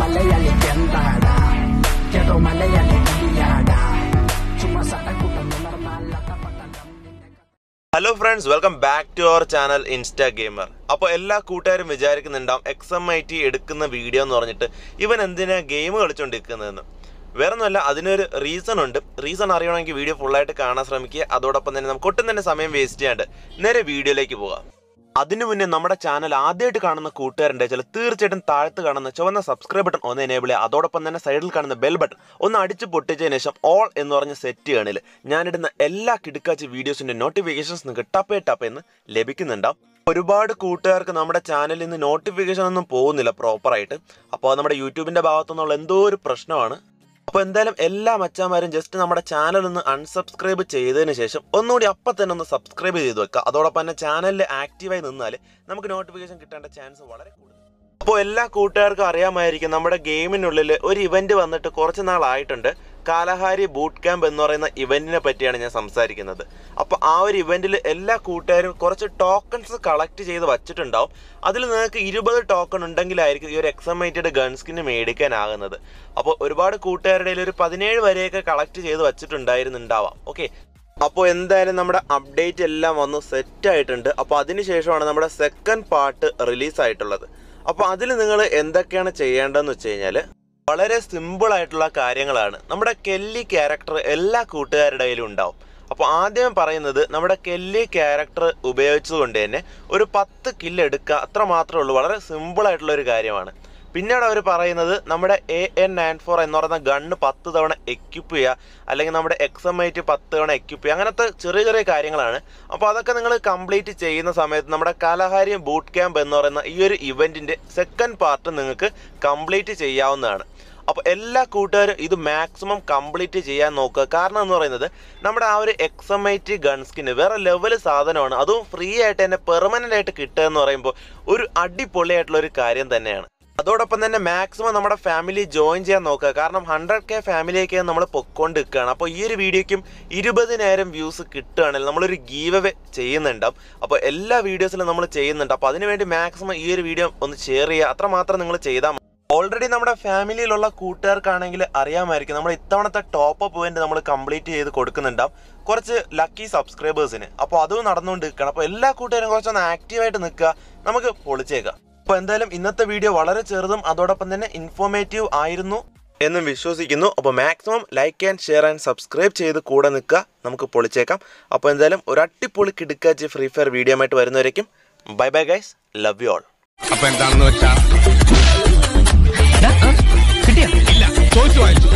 മലയാളിക്ക് എന്താടാ കേട്ടോ മലയാളി കവിയാടാ ചുമ്മാ സട്ടക്കൂട്ടം ഉണർന്നാൽ അട്ടപ്പട്ടം നിന്റെ hello friends welcome back to our channel Insta gamer അപ്പോൾ എല്ലാ കൂട്ടുകാരും വിചാരിക്കുന്നുണ്ടാവും എക്സ് എം ഐ ടി എടുക്കുന്ന വീഡിയോ എന്ന് പറഞ്ഞിട്ട് ഇവൻ എന്തിനാ ഗെയിം കളിച്ചുകൊണ്ടിരിക്കുന്നതെന്ന് വേറെ ഒന്നുമല്ല അതിനൊരു റീസൺ ഉണ്ട് റീസൺ അറിയണമെങ്കിൽ വീഡിയോ ഫുള്ളായിട്ട് കാണാൻ ശ്രമിക്കുക അതോടൊപ്പം തന്നെ നമുക്ക് ഒട്ടും തന്നെ സമയം വേസ്റ്റ് ചെയ്യാണ്ട് നേരെ വീഡിയോയിലേക്ക് പോകാം അതിനു മുന്നേ നമ്മുടെ ചാനൽ ആദ്യമായിട്ട് കാണുന്ന കൂട്ടുകാരുണ്ട് ചില തീർച്ചയായിട്ടും താഴത്ത് കാണുന്ന ചുവന്ന സബ്സ്ക്രൈബ് ബട്ടൺ ഒന്ന് എനേബിൾ ചെയ്യുക അതോടൊപ്പം തന്നെ സൈഡിൽ കാണുന്ന ബെൽ ബട്ടൺ ഒന്ന് അടിച്ച് പൊട്ടിച്ചതിന് ശേഷം ഓൾ എന്ന് പറഞ്ഞ സെറ്റ് ചെയ്യണിൽ ഞാനിടുന്ന എല്ലാ കിടുക്കാച്ചി വീഡിയോസിന്റെ നോട്ടിഫിക്കേഷൻസ് നിങ്ങൾക്ക് ടപ്പേ ടപ്പ് എന്ന് ലഭിക്കുന്നുണ്ടാവും ഒരുപാട് കൂട്ടുകാർക്ക് നമ്മുടെ ചാനലിൽ നിന്ന് നോട്ടിഫിക്കേഷൻ ഒന്നും പോകുന്നില്ല പ്രോപ്പറായിട്ട് അപ്പോൾ അത് നമ്മുടെ യൂട്യൂബിന്റെ ഭാഗത്തു നിന്നുള്ള എന്തോ ഒരു പ്രശ്നമാണ് അപ്പോൾ എന്തായാലും എല്ലാ മച്ചാന്മാരും ജസ്റ്റ് നമ്മുടെ ചാനൽ ഒന്ന് അൺസബ്സ്ക്രൈബ് ചെയ്തതിന് ശേഷം ഒന്നുകൂടി അപ്പം തന്നെ ഒന്ന് സബ്സ്ക്രൈബ് ചെയ്ത് വെക്കുക അതോടൊപ്പം തന്നെ ചാനലിൽ ആക്റ്റീവായി നിന്നാൽ നമുക്ക് നോട്ടിഫിക്കേഷൻ കിട്ടേണ്ട ചാൻസ് വളരെ കൂടുതൽ അപ്പോൾ എല്ലാ കൂട്ടുകാർക്കും അറിയാമായിരിക്കും നമ്മുടെ ഗെയിമിനുള്ളിൽ ഒരു ഇവന്റ് വന്നിട്ട് കുറച്ച് നാളായിട്ടുണ്ട് കാലഹാരി ബൂട്ട് ക്യാമ്പ് എന്ന് പറയുന്ന ഇവന്റിനെ പറ്റിയാണ് ഞാൻ സംസാരിക്കുന്നത് അപ്പോൾ ആ ഒരു ഇവന്റിൽ എല്ലാ കൂട്ടുകാരും കുറച്ച് ടോക്കൺസ് കളക്ട് ചെയ്ത് വച്ചിട്ടുണ്ടാവും അതിൽ നിങ്ങൾക്ക് ഇരുപത് ടോക്കൺ ഉണ്ടെങ്കിലായിരിക്കും ഈ ഒരു എക്സമൈറ്റഡ് ഗൺസ്കിന് മേടിക്കാനാകുന്നത് അപ്പോൾ ഒരുപാട് കൂട്ടുകാരുടെ കയ്യിൽ ഒരു പതിനേഴ് വരെയൊക്കെ കളക്ട് ചെയ്ത് വച്ചിട്ടുണ്ടായിരുന്നുണ്ടാവാം ഓക്കെ അപ്പോൾ എന്തായാലും നമ്മുടെ അപ്ഡേറ്റ് എല്ലാം വന്ന് സെറ്റ് ആയിട്ടുണ്ട് അപ്പോൾ അതിനുശേഷമാണ് നമ്മുടെ സെക്കൻഡ് പാർട്ട് റിലീസ് ആയിട്ടുള്ളത് അപ്പോൾ അതിൽ നിങ്ങൾ എന്തൊക്കെയാണ് ചെയ്യേണ്ടതെന്ന് വെച്ച് കഴിഞ്ഞാൽ വളരെ സിമ്പിൾ ആയിട്ടുള്ള കാര്യങ്ങളാണ് നമ്മുടെ കെല്ലി ക്യാരക്ടർ എല്ലാ കൂട്ടുകാരുടെ കയ്യിലും ഉണ്ടാവും അപ്പോൾ ആദ്യം പറയുന്നത് നമ്മുടെ കെല്ലി ക്യാരക്ടർ ഉപയോഗിച്ചുകൊണ്ട് തന്നെ ഒരു പത്ത് കില്ല് എടുക്കുക അത്ര മാത്രമേ ഉള്ളൂ വളരെ സിമ്പിൾ ആയിട്ടുള്ള ഒരു കാര്യമാണ് പിന്നീട് അവർ പറയുന്നത് നമ്മുടെ എ എൻ നയൻ ഫോർ എന്ന് പറയുന്ന ഗണ്ണ് പത്ത് തവണ എക്യുപ്പ് ചെയ്യുക അല്ലെങ്കിൽ നമ്മുടെ എക്സ് എം ഐറ്റ് പത്ത് തവണ എക്യുപ്പ് ചെയ്യുക അങ്ങനത്തെ ചെറിയ ചെറിയ കാര്യങ്ങളാണ് അപ്പോൾ അതൊക്കെ നിങ്ങൾ കംപ്ലീറ്റ് ചെയ്യുന്ന സമയത്ത് നമ്മുടെ കലഹാരി ബൂട്ട് ക്യാമ്പ് എന്ന് പറയുന്ന ഈ ഒരു ഇവൻറ്റിൻ്റെ സെക്കൻഡ് പാർട്ട് നിങ്ങൾക്ക് കംപ്ലീറ്റ് ചെയ്യാവുന്നതാണ് അപ്പോൾ എല്ലാ കൂട്ടുകാരും ഇത് മാക്സിമം കംപ്ലീറ്റ് ചെയ്യാൻ നോക്കുക കാരണം എന്ന് പറയുന്നത് നമ്മുടെ ആ ഒരു എക്സ് എം ഐ ടി ഗൺസ്കിന് വേറെ ലെവൽ സാധനമാണ് അതും ഫ്രീ ആയിട്ട് തന്നെ പെർമനൻ്റ് ആയിട്ട് കിട്ടുക എന്ന് പറയുമ്പോൾ ഒരു അടിപൊളിയായിട്ടുള്ള ഒരു കാര്യം തന്നെയാണ് അതോടൊപ്പം തന്നെ മാക്സിമം നമ്മുടെ ഫാമിലി ജോയിൻ ചെയ്യാൻ നോക്കുക കാരണം ഹൺഡ്രഡ് കെ ഫാമിലിയൊക്കെ നമ്മൾ പൊക്കോണ്ട് നിൽക്കുകയാണ് അപ്പോൾ ഈ ഒരു വീഡിയോയ്ക്കും ഇരുപതിനായിരം വ്യൂസ് കിട്ടുകയാണെങ്കിൽ നമ്മളൊരു ഗീവ് അവേ ചെയ്യുന്നുണ്ടാവും അപ്പോൾ എല്ലാ വീഡിയോസിലും നമ്മൾ ചെയ്യുന്നുണ്ട് അപ്പോൾ അതിനുവേണ്ടി മാക്സിമം ഈ ഒരു വീഡിയോ ഒന്ന് ഷെയർ ചെയ്യുക അത്രമാത്രം നിങ്ങൾ ചെയ്താൽ മതി ഓൾറെഡി നമ്മുടെ ഫാമിലിയിലുള്ള കൂട്ടുകാർക്കാണെങ്കിൽ അറിയാമായിരിക്കും നമ്മൾ ഇത്തവണത്തെ ടോപ്പ് അപ്പ് ഇവന്റ് നമ്മൾ കംപ്ലീറ്റ് ചെയ്ത് കൊടുക്കുന്നുണ്ടാവും കുറച്ച് ലക്കി സബ്സ്ക്രൈബേഴ്സിന് അപ്പോൾ അതും നടന്നുകൊണ്ട് നിൽക്കണം അപ്പോൾ എല്ലാ കൂട്ടുകാരും കുറച്ചൊന്ന് ആക്റ്റീവായിട്ട് നിൽക്കുക നമുക്ക് പൊളിച്ചേക്കാം അപ്പോൾ എന്തായാലും ഇന്നത്തെ വീഡിയോ വളരെ ചെറുതും അതോടൊപ്പം തന്നെ ഇൻഫോർമേറ്റീവ് ആയിരുന്നു എന്നും വിശ്വസിക്കുന്നു അപ്പോൾ maximum like and share and subscribe ചെയ്ത് കൂടെ നിൽക്കുക നമുക്ക് പൊളിച്ചേക്കാം അപ്പോൾ എന്തായാലും ഒരു അട്ടിപ്പൊളി കിടുക്കാച്ച് ഫ്രീ ഫയർ വീഡിയോ ആയിട്ട് വരുന്നവരേക്കും bye bye guys love you all അപ്പൊ എന്താണെന്ന് വെച്ചാ കിട്ടിയ ഇല്ല ചോദിച്ചു വായിച്ചു